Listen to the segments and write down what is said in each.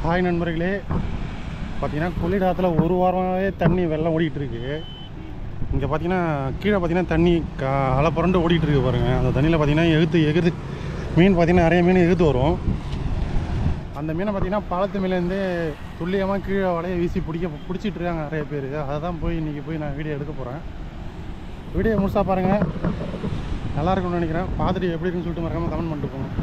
Hi நண்பர்களே பார்த்தீங்கன்னா கொள்ளிடாத்தில் ஒரு வாரமாகவே தண்ணி வெள்ளம் ஓடிட்டு இருக்கு இங்கே பார்த்தீங்கன்னா கீழே பார்த்தீங்கன்னா தண்ணி க அலை புரண்டு ஓடிட்டு இருக்கு பாருங்க அந்த தண்ணியில் பார்த்தீங்கன்னா எகுத்து எகுத்து மீன் பார்த்தீங்கன்னா நிறைய மீன் எகுத்து வரும் அந்த மீனை பார்த்தீங்கன்னா பாலத்து மேலேருந்து துல்லியமாக கீழே வலையை வீசி பிடிக்க பிடிச்சிட்டு இருக்காங்க நிறைய பேர் அதை தான் போய் இன்றைக்கி போய் நான் வீடியோ எடுக்க போகிறேன் வீடியோ முழுசாக பாருங்கள் நல்லா இருக்கும்னு நினைக்கிறேன் பார்த்துட்டு எப்படி இருக்குன்னு சொல்லிட்டு மறக்காமல் கமெண்ட் பண்ணிட்டு போங்க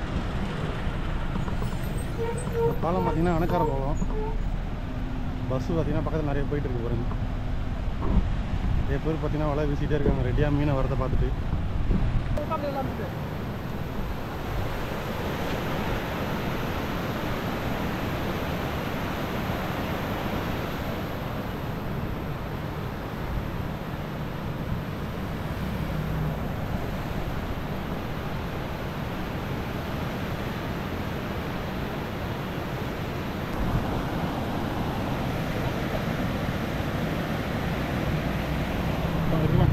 இந்த பாலம் பார்த்தீங்கன்னா அணக்கார பாலம் பஸ்ஸு பார்த்தீங்கன்னா பக்கத்தில் நிறைய போயிட்டு இருக்கு பாருங்க நிறைய பேர் பார்த்தீங்கன்னா வலை வீசிட்டே இருக்காங்க ரெடியாக மீனை வரதை பார்த்துட்டு ஆ, இருக்குமா?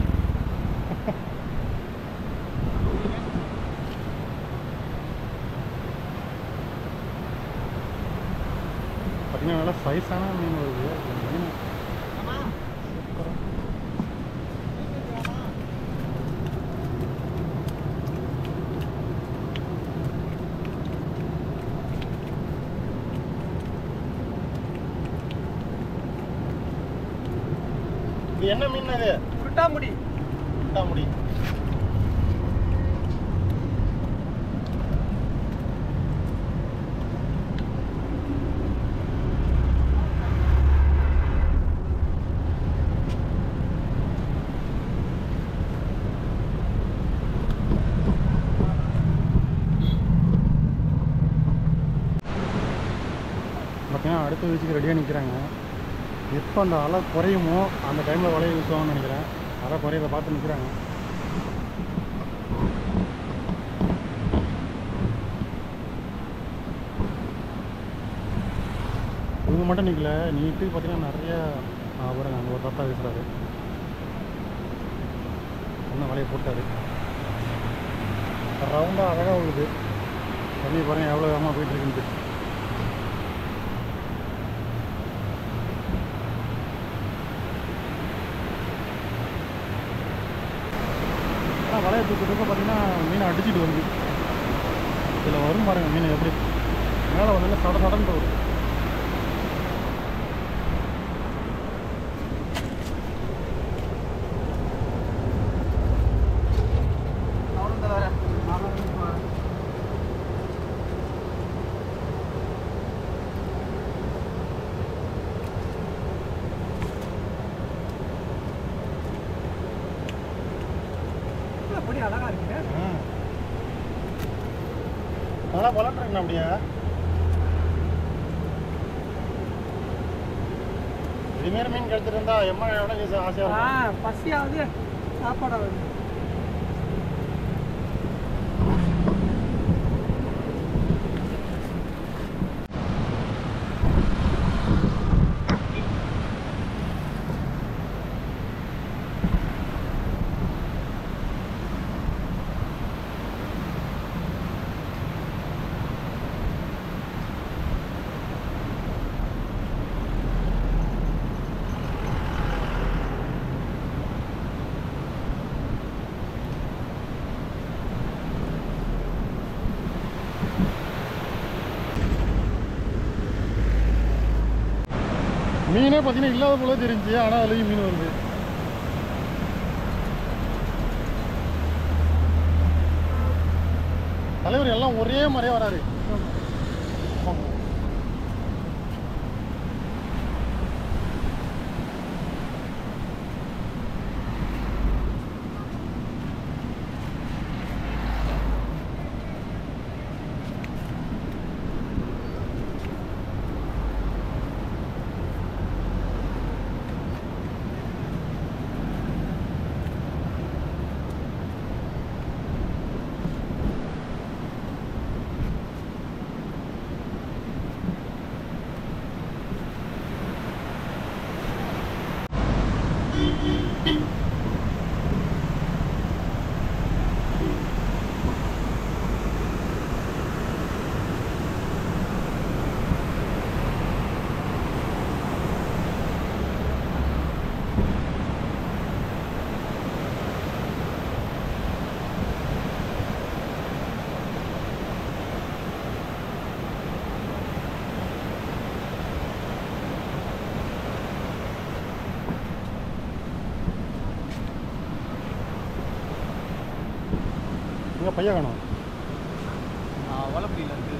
பார்த்தீங்கன்னா நல்லா சைஸான மீன் வருது இந்த மீன் சூப்பரா. இது என்ன மீன் அது குட்டாமுடி முடி பார்த்தீங்கன்னா அடுத்த வீச்சுக்கு ரெடியாக நிற்கிறாங்க எப்போ அந்த அலை குறையுமோ அந்த டைமில் வலையை வீசுவாங்கன்னு நினைக்கிறேன் அலை குறையதை பார்த்து நிற்கிறாங்க இவங்க மட்டும் நிற்கல நீட்டு பார்த்தீங்கன்னா நிறைய பாருங்க அங்கே ஒரு தாத்தா வீசுறாரு இன்னும் வலையை போட்டாரு ரவுண்டாக அழகாக விழுது தண்ணி பாருங்க எவ்வளோ வேகமாக போயிட்டு இருக்குன்ட்டு ஆனால் வலையை தூக்கிட்டு பார்த்தீங்கன்னா மீனை அடிச்சிட்டு வருது இதில் வரும் பாருங்க மீன் எப்படி மேலே வந்து சட சடன்ட்டு வரும் அவனும் தவிர அப்படி அழகா இருக்கு நல்லா பலட்டுருங்கண்ணா அப்படியே இதுமாரி மீன் கிடைச்சிட்டு இருந்தா எம்மா எவ்வளோ ஆசையாக ஆ இருக்கும் பசியாவது சாப்பாடாவது மீனே பார்த்தீங்கன்னா இல்லாத போல தெரிஞ்சு ஆனால் அதுலேயும் மீன் வருது தலைவர் எல்லாம் ஒரே மாதிரியே வராரு உள்ள பையா காணும் வளப்படியில் இருக்கு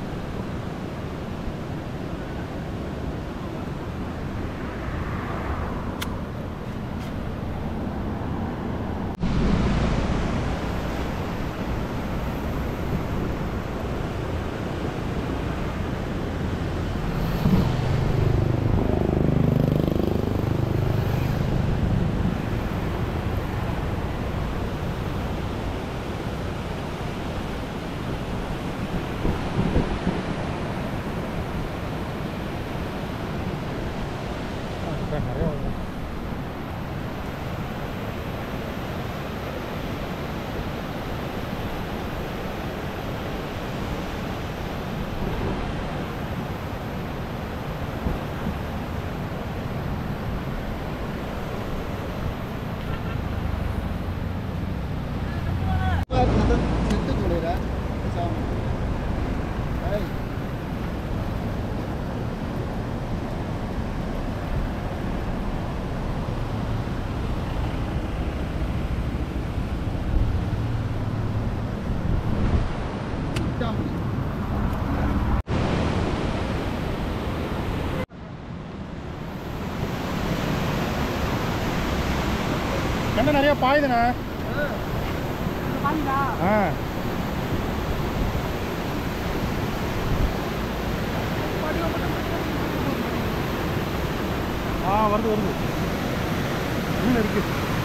நிறைய வருது கண்ணு நிறைய பாயுதுண்ணா பாருங்களா ஆ ஆ வருது வருது மீன் இருக்கு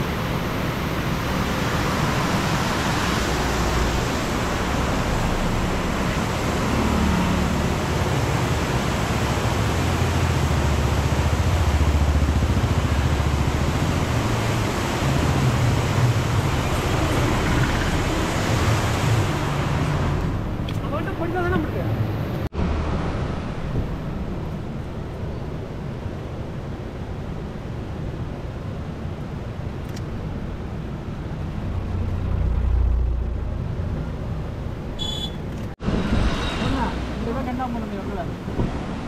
அவன்கிட்ட படித்தா தானே நம்மளுக்கு என்ன? இந்த பக்கம் என்ன பண்ணுது எவ்வளோ